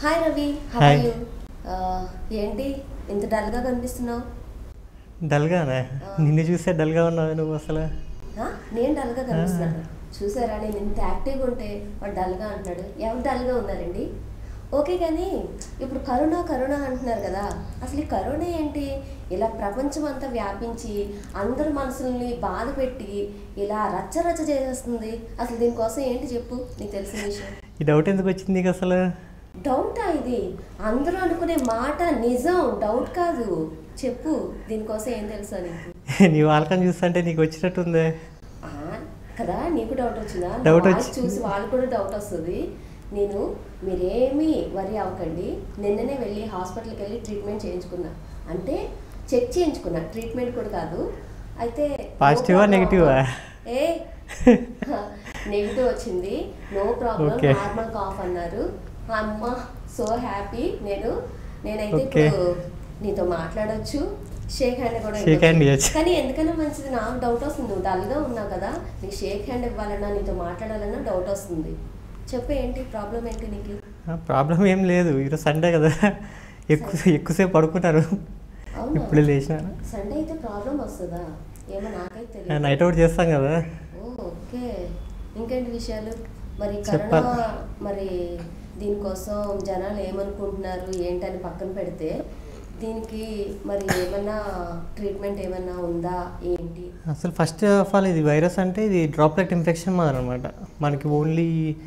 Hi Ravi Hi. Hi you ఏంటి ఇంత డల్గా కనిపిస్తున్నావు డల్గానే నిన్ను చూస్తే డల్గా ఉన్నావు నువ్వు అసలు ఆ, నేను డల్గా కనిపిస్తున్నాను చూసారా నేను ఇంత యాక్టివ్గా ఉంటే వాడు డల్గా అంటున్నాడు ఎవరు డల్గా ఉన్నారండి ఓకే కానీ ఇప్పుడు కరోనా కరోనా అంటున్నారు కదా అసలు ఈ కరోనా ఏంటి ఇలా ప్రపంచం అంతా వ్యాపించి అందరి మనసుల్ని బాధ పెట్టి ఇలా రచ్చ రచ్చ చేసేస్తుంది అసలు దీనికోసం ఏంటి చెప్పు నీకు తెలిసిన విషయం ఈ డౌట్ ఎందుకు వచ్చింది నీకు అసలు డౌటా ఇది అందరూ అనుకునే మాట నిజం డౌట్ కాదు చెప్పు దీనికోసం ఏం తెలుసా నీకు నీ వాళ్ళకని చూస్తుంటే నీకు వచ్చినట్టుంది ఆ, కదా నీకు డౌట్ వచ్చిందా నా Doubt voice వచ్చి- చూసి వాళ్ళు కూడా డౌట్ వస్తుంది నేను మీరేమీ వరి అవ్వకండి నిన్ననే వెళ్ళి హాస్పిటల్కి వెళ్ళి ట్రీట్మెంట్ చేయించుకున్నా అంటే చెక్ చేయించుకున్నా ట్రీట్మెంట్ కూడా కాదు అయితే Positive ఆ, negative ఆ? ఏ నెగిటివ్ వచ్చింది no problem Okay. Normal cough అన్నారు అమ్మ సో హ్యాపీ నేను నేనైతే Okay. ఇప్పుడు నీతో మాట్లాడొచ్చు షేక్ హ్యాండ్ కూడా Shake hand ఇవ్వచ్చు. ఇవ్వచ్చు. కానీ ఎందుకన్నా మంచిది నాకు డౌట్ వస్తుంది నువ్వు డల్గా ఉన్నావు కదా నీకు షేక్ హ్యాండ్ ఇవ్వాలన్నా నీతో మాట్లాడాలన్నా డౌట్ వస్తుంది చెప్పు ఏంటి ప్రాబ్లం ఏంటి నీకు ప్రాబ్లం ఏం లేదు ఈరోజు సండే కదా ఎక్కువ ఎక్కువసేపు పడుకున్నారు అవునా ఇప్పుడు లేచినాను సండే అయితే ప్రాబ్లం వస్తుందా ఏమో నాకైతే తెలియదు నైట్ అవుట్ చేస్తాం కదా ఓ, ఓకే ఇంకేంటి విషయాలు మరి చెప్పాలి. కరోనా మరి దీనికోసం జనాలు ఏమనుకుంటున్నారు ఏంటని పక్కన పెడితే దీనికి మరి ఏమన్నా ట్రీట్మెంట్ ఏమన్నా ఉందా ఏంటి అసలు ఫస్ట్ ఆఫ్ ఆల్ ఇది వైరస్ అంటే ఇది డ్రాప్లెట్ ఇన్ఫెక్షన్ మాదిరి అనమాట మనకి ఓన్లీ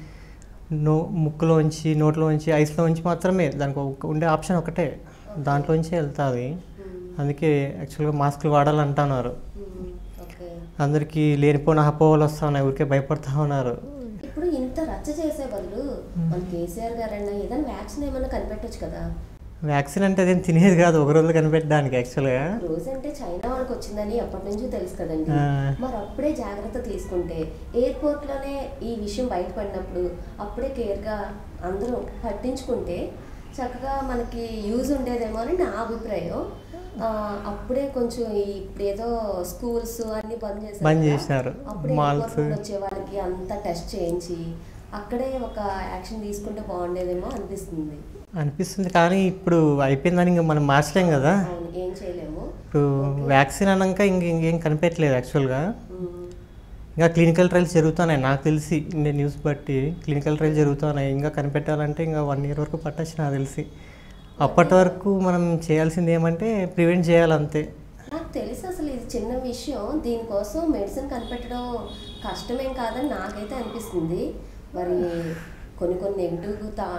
నో ముక్కులోంచి నోట్లోంచి ఐస్లోంచి మాత్రమే దానికి ఒక- ఉండే ఆప్షన్ ఒకటే దాంట్లోంచి వెళ్తుంది అందుకే యాక్చువల్గా మాస్కులు వాడాలంటున్నారు మ్మ్, ఓకే అందరికీ లేనిపోయిన అపోహలు వస్తూ ఉన్నాయి ఊరికే భయపడతా ఉన్నారు ఇప్పుడు ఇంత రచ్చ చేసే బదులు మన కేసీఆర్ గారన్నా ఏదైనా వ్యాక్సిన్ ఏమన్నా కనిపెట్టొచ్చు కదా వ్యాక్సిన్ అంటే అదేం తినేది కాదు ఒక రోజు కనిపెట్టడానికి యాక్చువల్గా రోజు అంటే చైనా వాళ్ళకి వచ్చిందని ఎప్పటి నుంచో తెలుసు కదండి ఆ. మరి అప్పుడే జాగ్రత్త తీసుకుంటే ఎయిర్పోర్ట్ లోనే ఈ విషయం బయటపడినప్పుడు అప్పుడే కేర్ గా అందరూ పట్టించుకుంటే చక్కగా మనకి యూజ్ ఉండేదేమో అని నా అభిప్రాయం ఆ, అప్పుడే కొంచెం ఈ ఇప్పుడు ఏదో స్కూల్స్ అన్ని బంద్ చేశారు బంద్ కదా. చేసినారు. అప్పుడే Malls. airport నుండి వచ్చే వాళ్ళకి అంతా టెస్ట్ చేయించి అక్కడే ఒక యాక్షన్ తీసుకుంటే బాగుండేదేమో అనిపిస్తుంది అనిపిస్తుంది కానీ ఇప్పుడు అయిపోయిందని ఇంకా మనం మార్చలేం కదా అవును ఏం చేయలేము ఇప్పుడు వ్యాక్సిన్ అన్నాక ఇంక ఇంకేం కనిపెట్టలేదు యాక్చువల్గా మ్మ్. ఇంకా క్లినికల్ ట్రయల్స్ జరుగుతున్నాయి నాకు తెలిసి నేను న్యూస్ బట్టి క్లినికల్ ట్రయల్స్ జరుగుతున్నాయి ఇంకా కనిపెట్టాలంటే ఇంకా వన్ ఇయర్ వరకు పట్టచ్చు నాకు తెలిసి అప్పటి వరకు మనం చేయాల్సింది ఏమంటే ప్రివెంట్ చేయాలంతే నాకు తెలిసి అసలు ఇది చిన్న విషయం దీనికోసం మెడిసిన్ కనిపెట్టడం కష్టమేం కాదని నాకైతే అనిపిస్తుంది మరి కొన్ని కొన్ని నెగిటివ్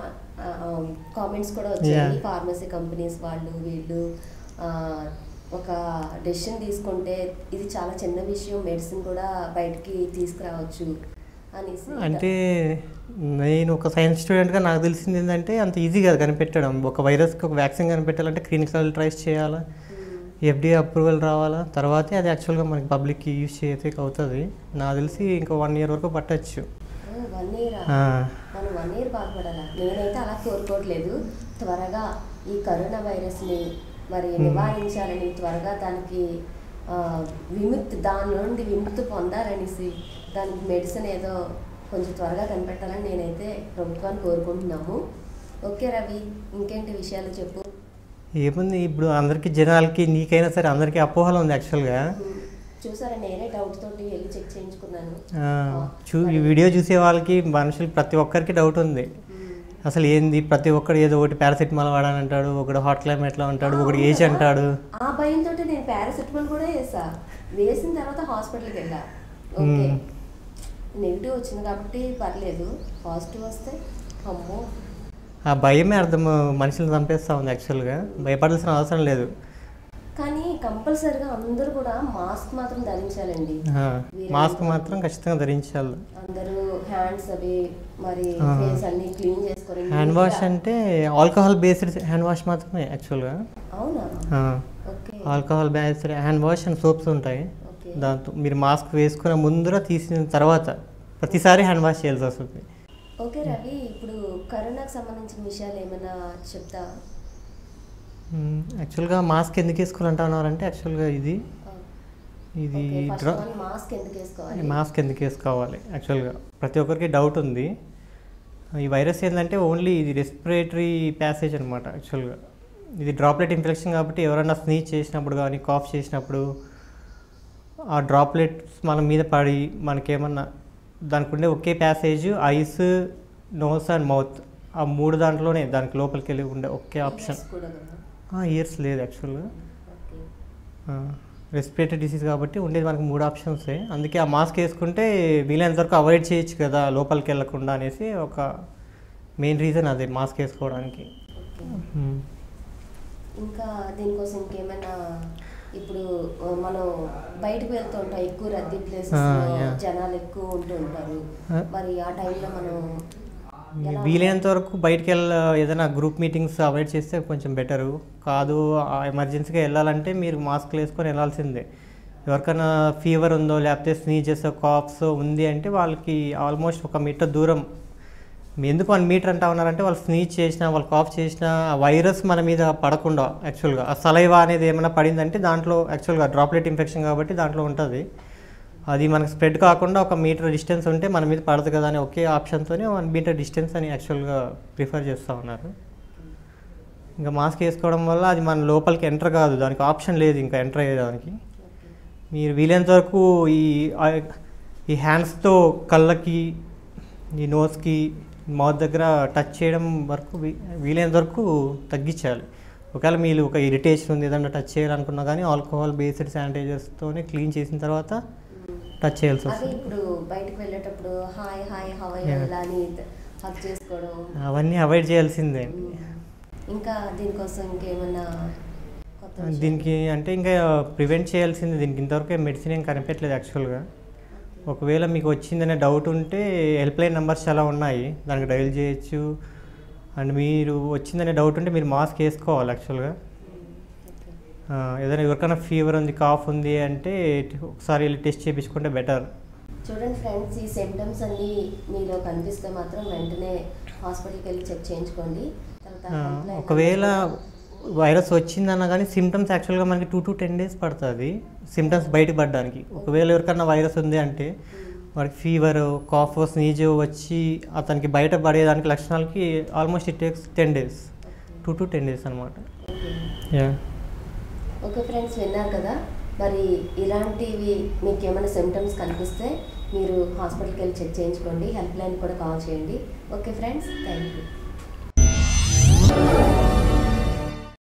కామెంట్స్ కూడా వచ్చాయి Yeah. ఫార్మసీ కంపెనీస్ వాళ్ళు వీళ్ళు ఆ, ఒక డెసిషన్ తీసుకుంటే ఇది చాలా చిన్న విషయం మెడిసిన్ కూడా బయటికి తీసుకురావచ్చు అనేసి అంటే నేను ఒక సైన్స్ స్టూడెంట్గా నాకు తెలిసింది ఏంటంటే అంత ఈజీ కాదు కనిపెట్టడం ఒక వైరస్కి ఒక వ్యాక్సిన్ కనిపెట్టాలంటే క్లినికల్ ట్రయల్స్ చేయాలా మ్మ్. ఎఫ్డీఏ అప్రూవల్ రావాలా తర్వాతే అది యాక్చువల్గా మనకి పబ్లిక్కి యూజ్ చేస్తే అవుతుంది నాకు తెలిసి ఇంకా వన్ ఇయర్ వరకు పట్టచ్చు ఓ, వన్ ఇయర్ ఆ. మనం వన్ ఇయర్ బాధపడాలా నేనైతే అలా కోరుకోవట్లేదు త్వరగా ఈ కరోనా వైరస్ని మరి నివారించాలని త్వరగా దానికి ఆ, విముక్తి దాని నుండి విముక్తి పొందాలనేసి దానికి మెడిసిన్ ఏదో కొంచెం త్వరగా కనిపెట్టాలని నేనైతే ప్రభుత్వాన్ని కోరుకుంటున్నాము ఓకే రవి ఇంకేంటి విషయాలు చెప్పు ఏముంది ఇప్పుడు అందరికీ జనాలకి నీకైనా సరే అందరికీ అపోహలు ఉంది యాక్చువల్గా ఉమ్, చూసారా నేనే డౌట్ తోటి వెళ్ళి చెక్ చేయించుకున్నాను ఆ, చూ ఈ వీడియో చూసే వాళ్ళకి మనుషులు ప్రతి ఒక్కరికి డౌట్ ఉంది ఉమ్. అసలు ఏంది ప్రతి ఒక్కడు ఏదో ఒకటి పారాసిటమాల్ వాడని అంటాడు ఒకడు హాట్ క్లైమేట్లో అంటాడు ఒకడు ఏజ్ అంటాడు ఆ భయంతో నేను పారాసిటమాల్ కూడా వేసా వేసిన తర్వాత హాస్పిటల్కి వెళ్ళా ఓకే మ్మ్. నెగిటివ్ వచ్చింది కాబట్టి పర్లేదు పాజిటివ్ వస్తే అమ్మో ఆ భయమే అర్థం మనుషులను చంపేస్తా ఉంది యాక్చువల్గా భయపడాల్సిన అవసరం లేదు కానీ కంపల్సరిగా అందరూ కూడా మాస్క్ మాత్రం ధరించాలండి ఆ, మాస్క్ మాత్రం ఖచ్చితంగా ధరించాలి అందరూ హ్యాండ్స్ అవి మరి ఆ. ఫేస్ అన్ని క్లీన్ చేసుకొని హ్యాండ్ వాష్ నీట్గా- అంటే ఆల్కహాల్ బేస్డ్ హ్యాండ్ వాష్ మాత్రమే యాక్చువల్గా అవునా ఆ, okay alcohol based hand wash and soaps ఉంటాయి ఓకే దాంతో మీరు మాస్క్ వేసుకున్న ముందర తీసిన తర్వాత ప్రతిసారి హ్యాండ్ వాష్ చేయాల్సి వస్తుంది ఓకే రవి ఇప్పుడు కరోనాకు సంబంధించిన విషయాలు ఏమైనా చెప్తా మ్మ్. యాక్చువల్గా మాస్క్ ఎందుకు వేసుకోవాలంటున్నారంటే యాక్చువల్గా ఇది ఇది ఫస్ట్ డ్రా మాస్క్ ఎందుకు వేసుకోవాలి మాస్క్ ఎందుకు వేసుకోవాలి యాక్చువల్గా ప్రతి ఒక్కరికి డౌట్ ఉంది ఈ వైరస్ ఏంటంటే ఓన్లీ ఇది రెస్పిరేటరీ ప్యాసేజ్ అనమాట యాక్చువల్గా ఇది డ్రాప్లెట్ ఇన్ఫెక్షన్ కాబట్టి ఎవరైనా స్నీచ్ చేసినప్పుడు కానీ కాఫ్ చేసినప్పుడు ఆ డ్రాప్లెట్స్ మన మీద పడి మనకేమన్నా దానికి ఉండే ఒకే passage eyes nose and mouth ఆ మూడు దాంట్లోనే దానికి లోపలికి వెళ్ళి ఉండే ఒకే ఆప్షన్ Ears కూడా కదా ఇయర్స్ లేదు యాక్చువల్గా ఓకే రెస్పిరేటరీ డిసీజ్ కాబట్టి ఉండేది మనకు మూడు ఆప్షన్సే అందుకే ఆ మాస్క్ వేసుకుంటే వీలైనంత వరకు అవాయిడ్ చేయొచ్చు కదా లోపలికి వెళ్ళకుండా అనేసి ఒక మెయిన్ రీజన్ అదే మాస్క్ వేసుకోవడానికి ఓకే మ్మ్. ఇంకా దీనికోసం ఇంకేమైనా ఇప్పుడు ఆ, మనం బయటకు వెళ్తూ ఉంటాం ఎక్కువ రద్దీ ప్లేసెస్ ఆ, yeah. జనాలు ఎక్కువ ఉంటూ ఉంటారు ఆ. మరి ఆ టైంలో మనం ఎలా వీలైనంత వరకు బయటికి వెళ్ళ ఏదైనా గ్రూప్ మీటింగ్స్ అవాయిడ్ చేస్తే కొంచెం బెటరు కాదు ఆ ఎమర్జెన్సీగా వెళ్ళాలంటే మీరు మాస్క్లు వేసుకొని వెళ్ళాల్సిందే ఎవరికైనా ఫీవర్ ఉందో లేకపోతే స్నీజెస్ కాఫ్స్ ఉంది అంటే వాళ్ళకి ఆల్మోస్ట్ ఒక మీటర్ దూరం మీ ఎందుకు వన్ మీటర్ అంటా ఉన్నారంటే వాళ్ళు స్నీచ్ చేసినా వాళ్ళు కాఫ్ చేసినా ఆ వైరస్ మన మీద పడకుండా యాక్చువల్గా ఆ సలైవా అనేది ఏమైనా పడిందంటే దాంట్లో యాక్చువల్గా డ్రాప్లెట్ ఇన్ఫెక్షన్ కాబట్టి దాంట్లో ఉంటుంది అది మనకు స్ప్రెడ్ కాకుండా ఒక మీటర్ డిస్టెన్స్ ఉంటే మన మీద పడదు కదా అని ఒకే ఆప్షన్తోనే వన్ మీటర్ డిస్టెన్స్ అని యాక్చువల్గా ప్రిఫర్ చేస్తూ ఉన్నారు ఇంకా మాస్క్ వేసుకోవడం వల్ల అది మన లోపలికి ఎంటర్ కాదు దానికి ఆప్షన్ లేదు ఇంకా ఎంటర్ అయ్యేదానికి మీరు వీలైనంత వరకు ఈ ఆ- ఈ హ్యాండ్స్తో కళ్ళకి ఈ నోస్కి మౌత్ దగ్గర టచ్ చేయడం వరకు వీ- వీలైనంత వరకు తగ్గించాలి ఒకవేళ మీరు ఒక ఇరిటేషన్ ఉంది ఏదన్నా టచ్ చేయాలనుకున్నా కానీ ఆల్కహాల్ బేస్డ్ శానిటైజర్స్తోనే క్లీన్ చేసిన తర్వాత టచ్ చేయాల్సి అదే వస్తుంది ఇప్పుడు బయటకు వెళ్ళేటప్పుడు హాయ్ హాయ్ హవై Yeah. ఇలా అని హక్ చేసుకోవడం అవన్నీ అవాయిడ్ చేయాల్సిందే ఇంకా దీనికోసం ఇంకేమన్నా కొత్త విషయాలు? దీనికి అంటే ఇంకా ప్రివెంట్ చేయాల్సింది దీనికి ఇంతవరకు మెడిసిన్ ఏం కనిపెట్టలేదు యాక్చువల్గా ఒకవేళ మీకు వచ్చిందనే డౌట్ ఉంటే హెల్ప్ లైన్ నెంబర్స్ చాలా ఉన్నాయి దానికి డైల్ చేయొచ్చు అండ్ మీరు వచ్చిందనే డౌట్ ఉంటే మీరు మాస్క్ వేసుకోవాలి యాక్చువల్గా ఓకే. ఆ, ఏదైనా ఎవరికైనా ఫీవర్ ఉంది కాఫ్ ఉంది అంటే ఒకసారి వెళ్ళి టెస్ట్ చేయించుకుంటే బెటర్ చూడండి ఫ్రెండ్స్ ఈ సిమ్టమ్స్ అన్ని మీలో కనిపిస్తే మాత్రం వెంటనే హాస్పిటల్కి వెళ్ళి చెక్ చేయించుకోండి తర్వాత ఆ, helpline ఒకవేళ number వైరస్ వచ్చిందన్నా కానీ సిమ్టమ్స్ యాక్చువల్గా మనకి టూ టు టెన్ డేస్ పడుతుంది సిమ్టమ్స్ బయటపడడానికి ఒకవేళ ఎవరికన్నా వైరస్ ఉంది అంటే వాడికి ఫీవర్ కాఫ్ స్నీజ్ వచ్చి అతనికి బయట పడేదానికి లక్షణాలకి almost it takes ten days two to ten days అనమాట ఓకే. యా ఓకే ఫ్రెండ్స్ విన్నారు కదా మరి ఇలాంటివి మీకు ఏమైనా సిమ్టమ్స్ కనిపిస్తే మీరు హాస్పిటల్కి వెళ్ళి చెక్ చేయించుకోండి హెల్ప్ లైన్ కూడా కాల్ చేయండి ఓకే ఫ్రెండ్స్ థ్యాంక్ యూ